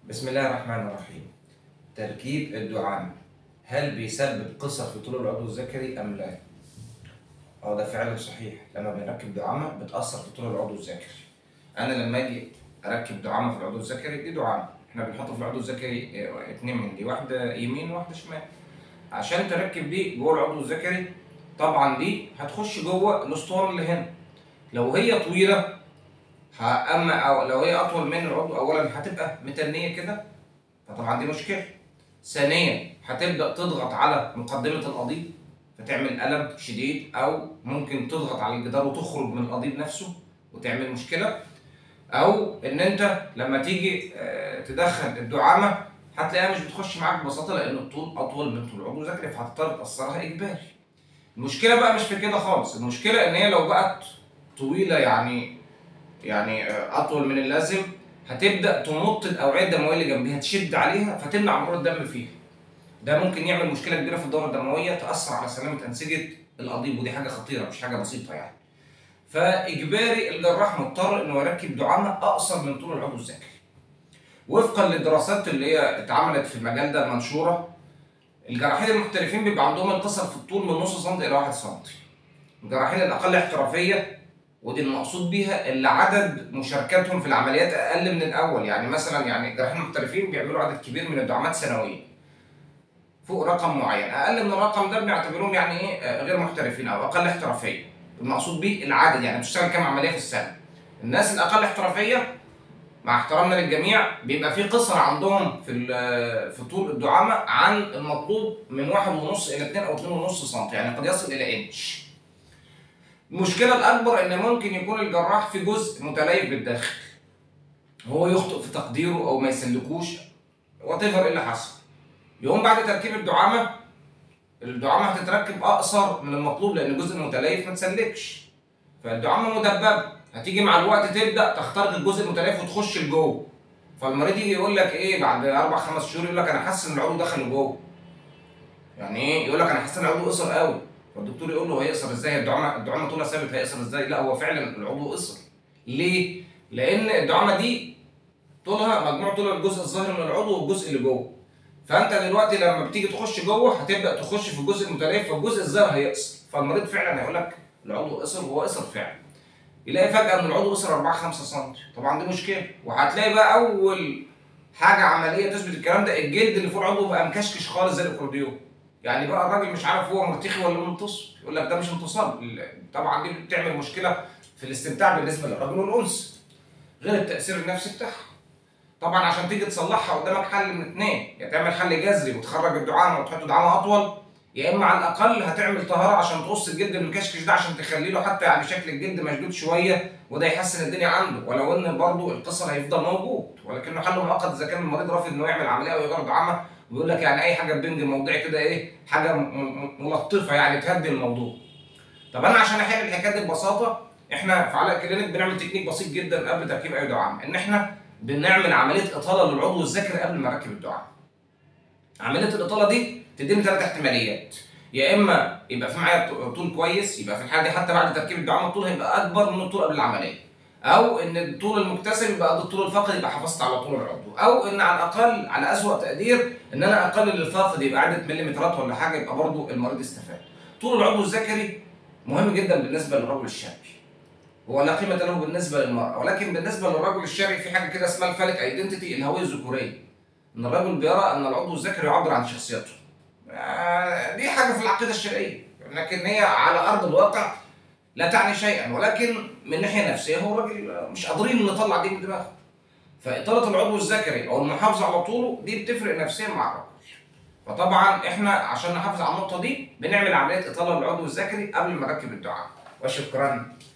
بسم الله الرحمن الرحيم تركيب الدعامة هل بيسبب قصر في طول العضو الذكري أم لا؟ اه ده فعلا صحيح لما بنركب دعامة بتأثر في طول العضو الذكري أنا لما أجي أركب دعامة في العضو الذكري دي دعامة احنا بنحط في العضو الذكري اه، اتنين من دي واحدة يمين وواحدة شمال عشان تركب دي جوه العضو الذكري طبعا دي هتخش جوه الاسطوانة اللي هنا لو هي طويلة ه- اما أو لو هي اطول من العضو اولا هتبقى متنيه كده فطبعا دي مشكله ثانيا هتبدا تضغط على مقدمه القضيب فتعمل الم شديد او ممكن تضغط على الجدار وتخرج من القضيب نفسه وتعمل مشكله او ان انت لما تيجي آه، تدخل الدعامه هتلاقيها مش بتخش معاك ببساطه لان الطول اطول من طول العضو الذكري فهتضطر تاثرها اجباري المشكله بقى مش في كده خالص المشكله ان هي لو بقت طويله يعني يعني آه، اطول من اللازم هتبدا تمط الاوعيه الدمويه اللي جنبيها تشد عليها فتمنع مرور الدم فيها ده ممكن يعمل مشكله كبيره في الدوره الدمويه تاثر على سلامه انسجه القضيب ودي حاجه خطيره مش حاجه بسيطه يعني فاجباري الجراح مضطر انه يركب دعامه اقصر من طول العضو الذكري وفقا للدراسات اللي هي اتعملت في المجال ده المنشوره الجراحين المحترفين بيبقى عندهم انقصار في الطول من نص سم الى 1 سم الجراحين الاقل احترافيه ودي المقصود بيها اللي عدد مشاركاتهم في العمليات اقل من الاول يعني مثلا يعني الجراحين المحترفين بيعملوا عدد كبير من الدعامات سنويا فوق رقم معين اقل من الرقم ده بنعتبرهم يعني ايه آه، غير محترفين او اقل احترافيه المقصود بيه العدد يعني بتشتغل كام عمليه في السنه الناس الاقل احترافيه مع احترامنا للجميع بيبقى في قصر عندهم في ال- في طول الدعامه عن المطلوب من واحد ونص الى اتنين او اتنين ونص سم يعني قد يصل الى انش المشكله الاكبر ان ممكن يكون الجراح في جزء متليف بالداخل هو يخطئ في تقديره او ما يسلكوش وات ايفر اللي حصل يقوم بعد تركيب الدعامه الدعامه هتتركب اقصر من المطلوب لان الجزء المتليف ما تسلكش فالدعامه مدببه هتيجي مع الوقت تبدا تخترق الجزء المتليف وتخش لجوه فالمريض يجي يقول لك ايه بعد اربع خمس شهور يقول لك انا حاسس ان العضو دخل لجوه يعني ايه يقول لك انا حاسس ان العضو قصر قوي فالدكتور يقول له هيقصر ازاي الدعامه الدعامه طولها ثابت هيقصر ازاي لا هو فعلا العضو قصر ليه لان الدعامه دي طولها مجموع طول الجزء الظاهر من العضو والجزء اللي جوه فانت دلوقتي لما بتيجي تخش جوه هتبدا تخش في الجزء المتلف فالجزء الظاهر هيقصر فالمريض فعلا هيقول لك العضو قصر وهو قصر فعلا يلاقي فجاه ان العضو قصر 4 5 سم طبعا دي مشكله وهتلاقي بقى اول حاجه عمليه تثبت الكلام ده الجلد اللي فوق العضو بقى مكشكش خالص زي الاكورديون يعني بقى الراجل مش عارف هو مرتخي ولا منتصب يقول لك ده مش انتصاب طبعا دي بتعمل مشكله في الاستمتاع بالنسبه للرجل والانثى غير التاثير النفسي بتاعها طبعا عشان تيجي تصلحها قدامك حل من اتنين يا تعمل حل جذري وتخرج الدعامه وتحط دعامه اطول يا اما على الاقل هتعمل طهاره عشان تقص الجلد المكشكش ده عشان تخلي له حتى يعني شكل الجلد مشدود شويه وده يحسن الدنيا عنده ولو ان برضه القصر هيفضل موجود ولكنه حل مؤقت اذا كان المريض رافض انه يعمل عمليه او يغير دعامه ويقول لك يعني اي حاجه بنج موضعي كده ايه حاجه م- م- ملطفه يعني تهدي الموضوع طب انا عشان احل الحكايه دي ببساطه احنا في علاء كلينيك بنعمل تكنيك بسيط جدا قبل تركيب اي دعامه ان احنا بنعمل عمليه اطاله للعضو الذكري قبل ما نركب الدعامه عمليه الاطاله دي تديني ثلاث احتماليات يا اما يبقى في معايا طول كويس يبقى في الحاله دي حتى بعد تركيب الدعامه الطول هيبقى اكبر من الطول قبل العمليه او ان الطول المكتسب يبقى قد الطول الفقدي يبقى حافظت على طول العضو او ان على الاقل على اسوأ تقدير ان انا اقلل الفاقد يبقى عدد مليمترات ولا حاجه يبقى برضو المريض استفاد طول العضو الذكري مهم جدا بالنسبه للرجل الشابي هو لا قيمه له بالنسبه للمراه ولكن بالنسبه للرجل الشرعي في حاجه كده اسمها الفالك ايدنتيتي الهويه الذكوريه ان الرجل بيرى ان العضو الذكري يعبر عن شخصيته آه، دي حاجه في العقيده الشرعيه لكن هي على ارض الواقع لا تعني شيئا ولكن من ناحيه نفسيه هو الراجل مش قادرين نطلع دي من دماغه فاطاله العضو الذكري او المحافظه على طوله دي بتفرق نفسيا مع الرجل فطبعا احنا عشان نحافظ على النقطه دي بنعمل عمليه اطاله للعضو الذكري قبل ما نركب الدعامه وشكرا